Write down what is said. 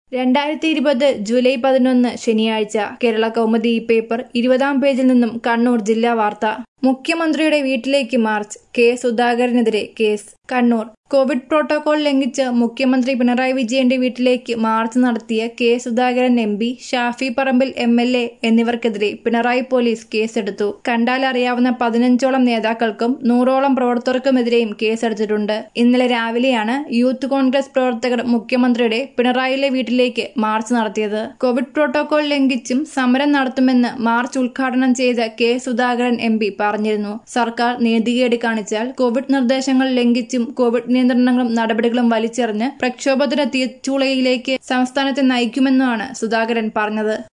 രണ്ടായിരത്തി ഇരുപത് ജൂലൈ പതിനൊന്ന് ശനിയാഴ്ച കേരള കൗമുദി ഈ പേപ്പർ ഇരുപതാം പേജിൽ നിന്നും കണ്ണൂർ ജില്ലാ വാർത്ത മുഖ്യമന്ത്രിയുടെ വീട്ടിലേക്ക് മാർച്ച് കെ സുധാകരനെതിരെ കേസ് കണ്ണൂർ കോവിഡ് പ്രോട്ടോകോൾ ലംഘിച്ച് മുഖ്യമന്ത്രി പിണറായി വിജയന്റെ വീട്ടിലേക്ക് മാർച്ച് നടത്തിയ K Sudhakaran M P Shafi Parambil M L A എന്നിവർക്കെതിരെ പിണറായി പോലീസ് കേസെടുത്തു കണ്ടാൽ അറിയാവുന്ന പതിനഞ്ചോളം നേതാക്കൾക്കും നൂറോളം പ്രവർത്തകർക്കുമെതിരെയും കേസെടുത്തിട്ടുണ്ട് ഇന്നലെ രാവിലെയാണ് യൂത്ത് കോൺഗ്രസ് പ്രവർത്തകർ മുഖ്യമന്ത്രിയുടെ പിണറായിലെ വീട്ടിലേക്ക് മാർച്ച് നടത്തിയത് കോവിഡ് പ്രോട്ടോകോൾ ലംഘിച്ചും സമരം നടത്തുമെന്ന് മാർച്ച് ഉദ്ഘാടനം ചെയ്ത കെ സുധാകരൻ എം പി പറഞ്ഞിരുന്നു സർക്കാർ നീതികേട് കാണിച്ചാൽ കോവിഡ് നിർദ്ദേശങ്ങൾ ലംഘിച്ചും കോവിഡ് നിയന്ത്രണങ്ങളും നടപടികളും വലിച്ചെറിഞ്ഞ് പ്രക്ഷോഭത്തിന് തീച്ചൂളയിലേക്ക് സംസ്ഥാനത്തെ നയിക്കുമെന്നാണ് സുധാകരൻ പറഞ്ഞത്